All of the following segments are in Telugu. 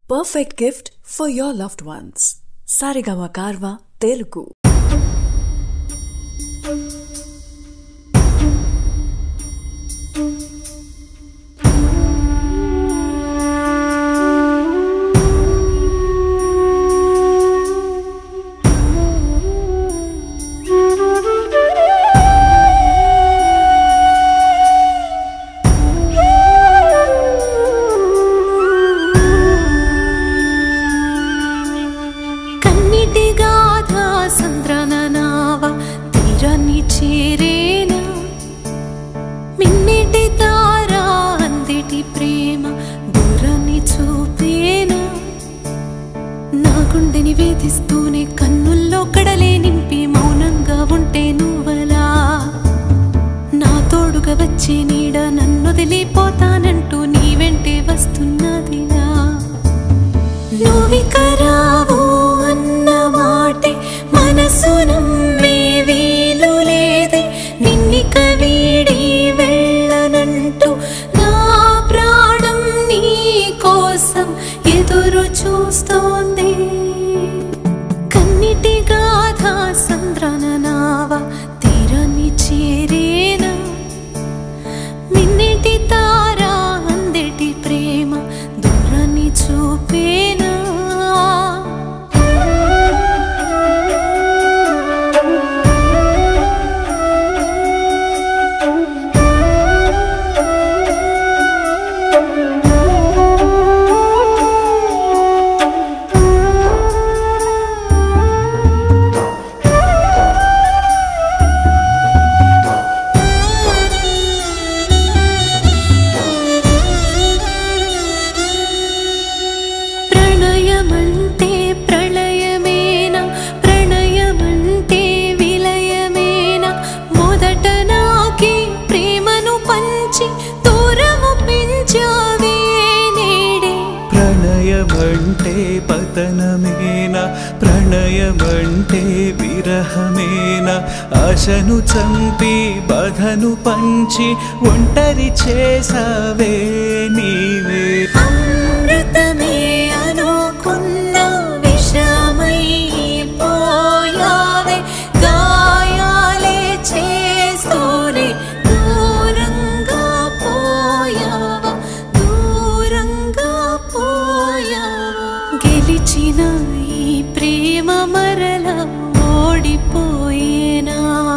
perfect gift for your loved ones. Sarigama Karva Telugu. కన్నిటి గాథ సంద్రన నావ తీరాన్ని చేరేనా మిన్నిటి తారా అందిటి ప్రేమ దూరాన్ని చూపేనా నా గుండెని వేధిస్తూనే కన్నుల్లో కడలే నింపి మౌనంగా ఉంటే నువ్వలా నా తోడుగా వచ్చే నీడ నన్నొదిలిపోతానంటూ నీ వెంటే వస్తున్నదిలా నువ్విక రావు అన్న మాటే మనసు నమ్మే వీలు లేదే నిన్నిక వీడి వెళ్ళనంటూ నా ప్రాణం నీ కోసం ఎదురు చూస్తోంది కన్నిటి గాథ సంద్రన నావ తీరాన్ని చేరేనా మిన్నిటి తారా అందెటి ప్రేమ దూరాన్ని చూపేనా ప్రణయమంటే ప్రళయమేనా ప్రణయమంటే విలయమేనా మొదట నాకి ప్రేమను పంచి దూరము పెంచావే నేడే ప్రణయమంటే పతనమేన ప్రణయమంటే విరహమేన ఆశను చంపి బాధను పంచి ఒంటరి చేసావే నీవే అమృతమే అనుకున్న విషమై పోయావే గాయాలే చేస్తూనే దూరంగా పోయావా దూరంగా పోయావా గెలిచిన ఈ ప్రేమ మరల ఓడిపోయేనా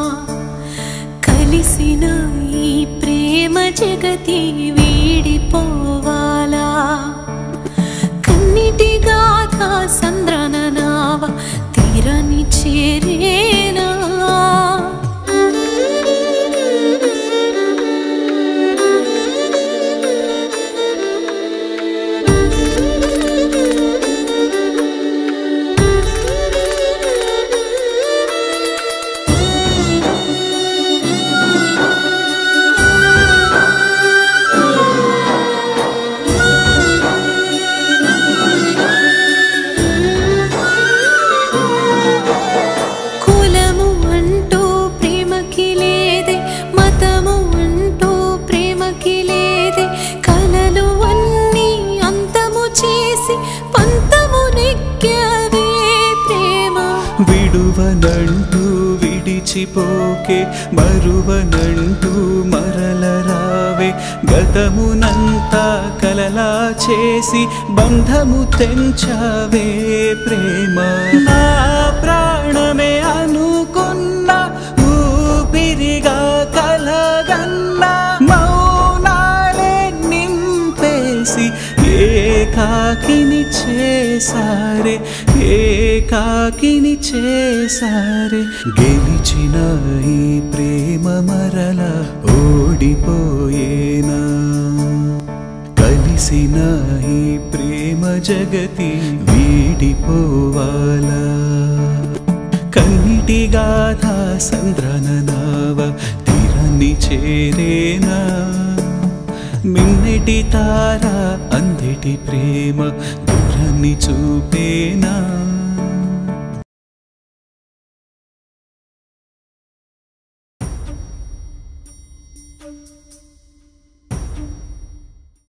కలిసిన ఈ ప్రేమ జగతి వీడిపోవాలా కన్నిటి గాథ సంద్రన నావ తీరాన్ని చేరేనా కులము అంటూ ప్రేమకి లేదే మతము అంటూ ప్రేమకి లేదే కలలు అన్నీ అంతము చేసి పంతము నెక్కావే ప్రేమ విడువనంటూ విడిచిపోకే మరువనంటూ మరల రావే గతమునంతా కలలా చేసి బంధము తెంచావే ప్రేమ నా ప్రాణమే అనుకున్న ఊపిరిగా కలగన్న మౌనాలే నింపేసి ఏకాకిని చేసారే ఏకాకిని చేసారే గెలిచిన ఈ ప్రేమ మరల ఓడిపోయేనా కలిసిన ఈ ప్రేమ జగతి వీడిపోవాలా కన్నిటి గాథ సంద్రన నావ తీరాన్ని చేరేనా మిన్నెటి తార అందెటి ప్రేమ దూరాన్ని చూపేనా